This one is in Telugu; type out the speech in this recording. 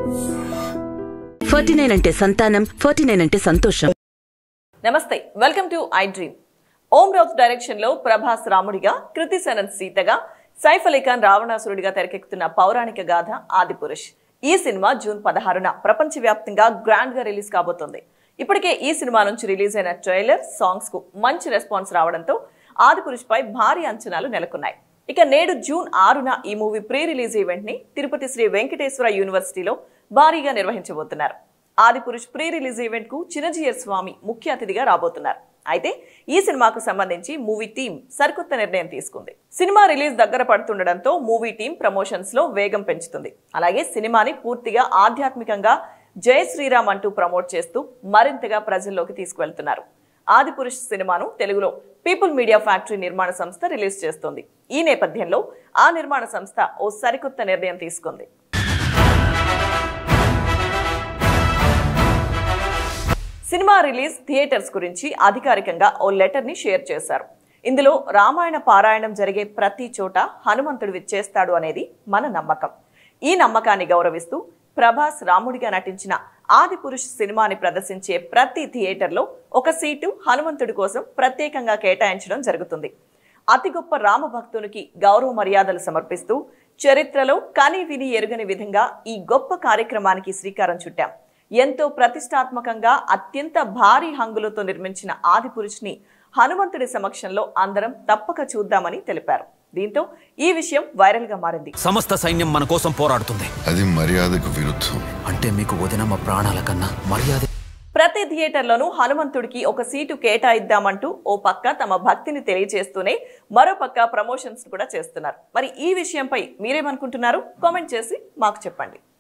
ఫార్టీ నైన్ అంటే సంతానం ఫార్టీ నైన్ అంటే సంతోషం నమస్తే welcome to I dream Om Raut direction లో ప్రభాస్ రాముడిగా కృతి సనన్ సీతగా సైఫ్ అలీ ఖాన్ రావణాసురుడిగా తెరకెక్కుతున్న పౌరాణిక గాథ ఆదిపురుష్ ఈ సినిమా జూన్ పదహారున ప్రపంచవ్యాప్తంగా గ్రాండ్ గా రిలీజ్ కాబోతోంది ఇప్పటికే ఈ సినిమా నుంచి రిలీజ్ అయిన ట్రైలర్ సాంగ్స్ కు మంచి రెస్పాన్స్ రావడంతో ఆదిపురుష్ పై భారీ అంచనాలు నెలకొన్నాయి ఇక నేడు జూన్ ఆరున ఈ మూవీ ప్రీ రిలీజ్ ఈవెంట్ ని తిరుపతి శ్రీ వెంకటేశ్వర యూనివర్సిటీలో భారీగా నిర్వహించబోతున్నారు ఆదిపురుష్ ప్రీ రిలీజ్ ఈవెంట్ కు చిరంజీవి స్వామి ముఖ్య అతిథిగా రాబోతున్నారు అయితే ఈ సినిమాకు సంబంధించి మూవీ టీం సరికొత్త నిర్ణయం తీసుకుంది సినిమా రిలీజ్ దగ్గర పడుతుండటంతో మూవీ టీం ప్రమోషన్స్ లో వేగం పెంచుతుంది అలాగే సినిమాని పూర్తిగా ఆధ్యాత్మికంగా జయ శ్రీరామ్ అంటూ ప్రమోట్ చేస్తూ మరింతగా ప్రజల్లోకి తీసుకువెళ్తున్నారు ఆదిపురుష్ సినిమాను తెలుగులో పీపుల్ మీడియా ఫ్యాక్టరీ నిర్మాణ సంస్థ రిలీజ్ చేస్తోంది ఈ నేపథ్యంలో ఆ నిర్మాణ సంస్థ ఓ సరికొత్త నిర్ణయం తీసుకుంది సినిమా రిలీజ్ థియేటర్స్ గురించి అధికారికంగా ఓ లెటర్ ని షేర్ చేశారు ఇందులో రామాయణ పారాయణం జరిగే ప్రతి చోట హనుమంతుడు విచ్చేస్తాడు అనేది మన నమ్మకం ఈ నమ్మకాన్ని గౌరవిస్తూ ప్రభాస్ రాముడిగా నటించిన ఆది పురుష్ సినిమాని ప్రదర్శించే ప్రతి థియేటర్లో ఒక సీటు హనుమంతుడి కోసం ప్రత్యేకంగా కేటాయించడం జరుగుతుంది అతి గొప్ప రామ భక్తునికి గౌరవ మర్యాదలు సమర్పిస్తూ చరిత్రలో కని విని ఎరుగని విధంగా ఈ గొప్ప కార్యక్రమానికి శ్రీకారం చుట్టాం ఎంతో ప్రతిష్టాత్మకంగా అత్యంత భారీ హంగులతో నిర్మించిన ఆదిపురుషుని హనుమంతుడి సమక్షంలో అందరం తప్పక చూద్దామని తెలిపారు దీంతో ఈ విషయం వైరల్ గా మారింది సమస్త సైన్యం మన కోసం పోరాడుతుంది అది మర్యాదకు విరుద్ధం అంటే మీకు వదిన మా ప్రాణాల కన్నా మర్యాద ప్రతి థియేటర్లోనూ హనుమంతుడికి ఒక సీటు కేటాయిద్దామంటూ ఓ పక్క తమ భక్తిని తెలియజేస్తూనే మరో పక్క ప్రమోషన్స్ కూడా చేస్తున్నారు మరి ఈ విషయంపై మీరేమనుకుంటున్నారు కామెంట్ చేసి మాకు చెప్పండి